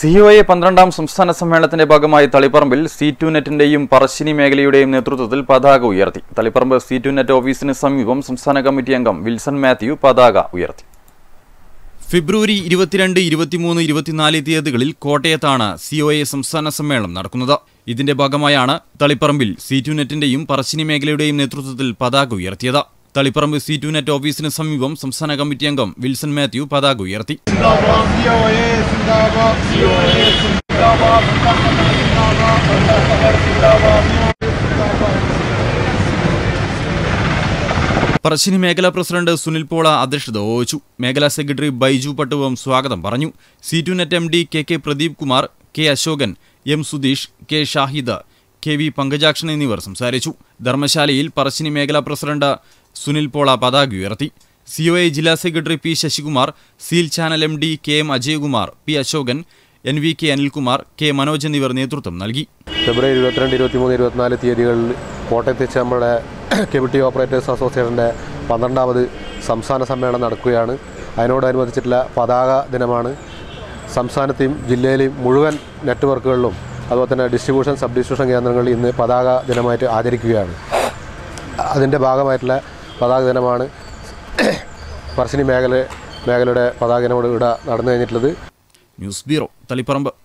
COA പന്ത്രണ്ടാം സംസ്ഥാന സമ്മേളനത്തിന്റെ ഭാഗമായി തളിപ്പറമ്പിൽ സി ടു നെറ്റിന്റെയും പറശ്ശിനി മേഖലയുടെയും നേതൃത്വത്തിൽ പതാക ഉയർത്തി തളിപ്പറമ്പ് സി ടു നെറ്റ് ഓഫീസിന് സമീപം സംസ്ഥാന കമ്മിറ്റി അംഗം വിൽസൺ മാത്യു പതാക ഉയർത്തി ഫെബ്രുവരി ഇരുപത്തിരണ്ട് ഇരുപത്തിമൂന്ന് ഇരുപത്തിനാല് തീയതികളിൽ കോട്ടയത്താണ് സിഒഎ സംസ്ഥാന സമ്മേളനം നടക്കുന്നത് ഇതിന്റെ ഭാഗമായാണ് തളിപ്പറമ്പിൽ സി ടു നെറ്റിന്റെയും പറശ്ശിനി മേഖലയുടെയും നേതൃത്വത്തിൽ പതാക ഉയർത്തിയത് തളിപ്പറമ്പ് സി ടു നെറ്റ് ഓഫീസിന് സമീപം സംസ്ഥാന കമ്മിറ്റി അംഗം വിൽസൺ മാത്യു പതാക ഉയർത്തി പറശ്ശിനി മേഖലാ പ്രസിഡന്റ് സുനിൽ പോള അധ്യക്ഷത വഹിച്ചു മേഖലാ സെക്രട്ടറി ബൈജു പട്ടുവം സ്വാഗതം പറഞ്ഞു C two net M D K K Pradeep Kumar K Ashokan M Sudheesh K Shahid K V Pankajakshan എന്നിവർ സംസാരിച്ചു ധർമ്മശാലയിൽ പറശ്ശിനി മേഖലാ പ്രസിഡന്റ് സുനിൽ പോള പതാക ഉയർത്തി സിഒഎ ജില്ലാ secretary P Sasikumar seal channel M D K M Ajayakumar P Ashokan N V K Anilkumar K Manoj എന്നിവർ നേതൃത്വം നൽകി ഫെബ്രുവരി ഇരുപത്തിരണ്ട് ഇരുപത്തിമൂന്ന് ഇരുപത്തിനാല് തീയതികളിൽ കോട്ടയത്ത് വെച്ച് നമ്മുടെ കേബിൾ ടി ഓപ്പറേറ്റേഴ്സ് അസോസിയേഷൻ്റെ പന്ത്രണ്ടാമത് സംസ്ഥാന സമ്മേളനം നടക്കുകയാണ് അതിനോടനുബന്ധിച്ചിട്ടുള്ള പതാക ദിനമാണ് സംസ്ഥാനത്തെയും ജില്ലയിലെയും മുഴുവൻ നെറ്റ്വർക്കുകളിലും അതുപോലെ തന്നെ ഡിസ്ട്രിബ്യൂഷൻ സബ് ഡിസ്ട്രിബ്യൂഷൻ കേന്ദ്രങ്ങളിൽ ഇന്ന് പതാക ദിനമായിട്ട് ആചരിക്കുകയാണ് അതിൻ്റെ ഭാഗമായിട്ടുള്ള പതാക ദിനമാണ് പറശ്ശിനി മേഖല മേഖലയുടെ പതാക ദിനം ഇവിടെ നടന്നു കഴിഞ്ഞിട്ടുള്ളത് ന്യൂസ് ബ്യൂറോ തളിപ്പറമ്പ്